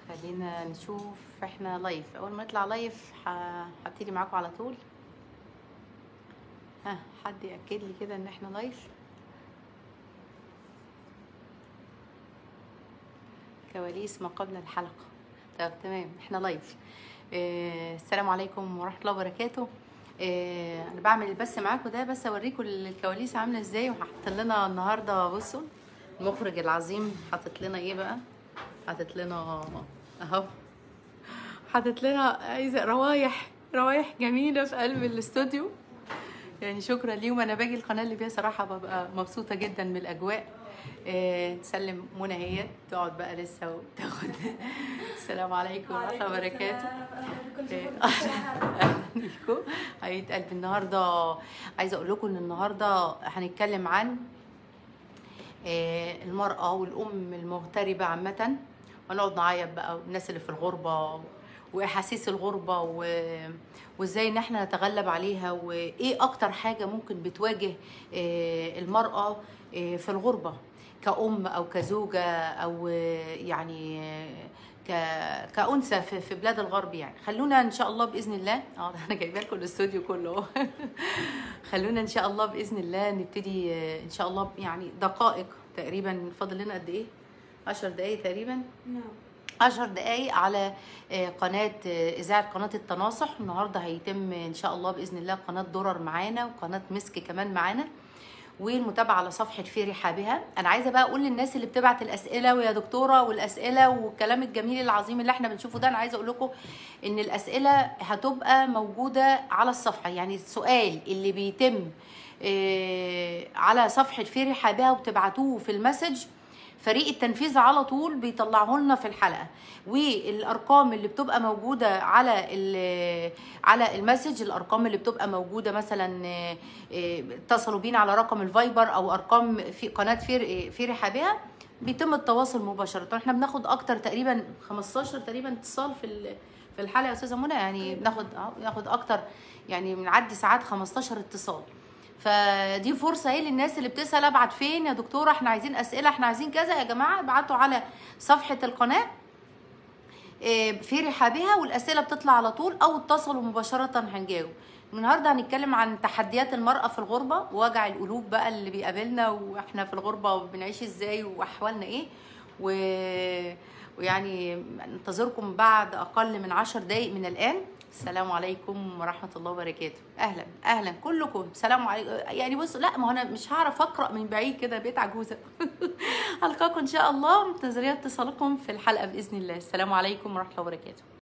خلينا نشوف احنا لايف اول ما نطلع لايف ه- هبتدي معاكم على طول ها حد ياكد لي كده ان احنا لايف كواليس ما قبل الحلقه طب تمام احنا لايف آه السلام عليكم ورحمه الله وبركاته آه انا بعمل البث معاكم ده بس اوريكم الكواليس عامله ازاي وحاطط لنا النهارده بصوا المخرج العظيم حاطط لنا ايه بقى حاطط لنا اهو حاطط لنا عايزه روايح روايح جميله في قلب الاستوديو يعني شكرا ليهم انا باجي القناه اللي بيها صراحه ببقى مبسوطه جدا من الاجواء آه، نسلم منى هي تقعد بقى لسه وتاخد السلام عليكم ورحمه الله وبركاته آه، اهلا بيكم حبيبه قلبي النهارده عايزه اقول لكم ان النهارده هنتكلم عن آه، المرأة والأم المغتربة عامة ونقعد نعيط بقى والناس اللي في الغربة وأحاسيس الغربة و... وإزاي إن احنا نتغلب عليها وإيه أكتر حاجة ممكن بتواجه آه، المرأة آه، في الغربة كأم أو كزوجة أو آه، يعني آه، ك... كأنثى في... في بلاد الغرب يعني خلونا إن شاء الله بإذن الله اه أنا جايبه لكم الاستوديو كله خلونا ان شاء الله باذن الله نبتدي آه، ان شاء الله يعني دقائق تقريبا فاضل لنا قد ايه 10 دقائق تقريبا نعم 10 دقائق على آه، قناة آه، إذاعة قناة التناصح النهاردة هيتم إن شاء الله بإذن الله قناة درر معانا وقناة مسك كمان معانا والمتابعة على صفحة في رحابها أنا عايزة بقى أقول للناس اللي بتبعت الأسئلة ويا دكتورة والأسئلة والكلام الجميل العظيم اللي احنا بنشوفه ده أنا عايزة أقول لكم إن الأسئلة هتبقى موجودة على الصفحة يعني السؤال اللي بيتم آه، على صفحة في رحابها وبتبعتوه في المسج فريق التنفيذ على طول بيطلعه لنا في الحلقه والارقام اللي بتبقى موجوده على ال- على المسج الارقام اللي بتبقى موجوده مثلا آه، آه، اتصلوا بينا على رقم الفايبر او ارقام في قناه في في رحابها بيتم التواصل مباشره احنا بناخد اكتر تقريبا 15 تقريبا اتصال في ال- في الحلقه يا استاذه منى يعني بناخد اه بناخد اكتر يعني بنعدي ساعات 15 اتصال فدي فرصه ايه للناس اللي بتسال ابعت فين يا دكتوره احنا عايزين اسئله احنا عايزين كذا يا جماعه ابعتوا على صفحه القناه إيه، في رحابها والاسئله بتطلع على طول او اتصلوا مباشره هنجاوب النهارده هنتكلم عن تحديات المراه في الغربه ووجع القلوب بقى اللي بيقابلنا واحنا في الغربه بنعيش ازاي واحوالنا ايه و... ويعني انتظركم بعد اقل من عشر دقايق من الان السلام عليكم ورحمه الله وبركاته اهلا اهلا كلكم سلام عليكم يعني بصوا لا ما هو انا مش هعرف اقرا من بعيد كده بيت عجوزه القاكم ان شاء الله منتظريه اتصالكم في الحلقه باذن الله السلام عليكم ورحمه الله وبركاته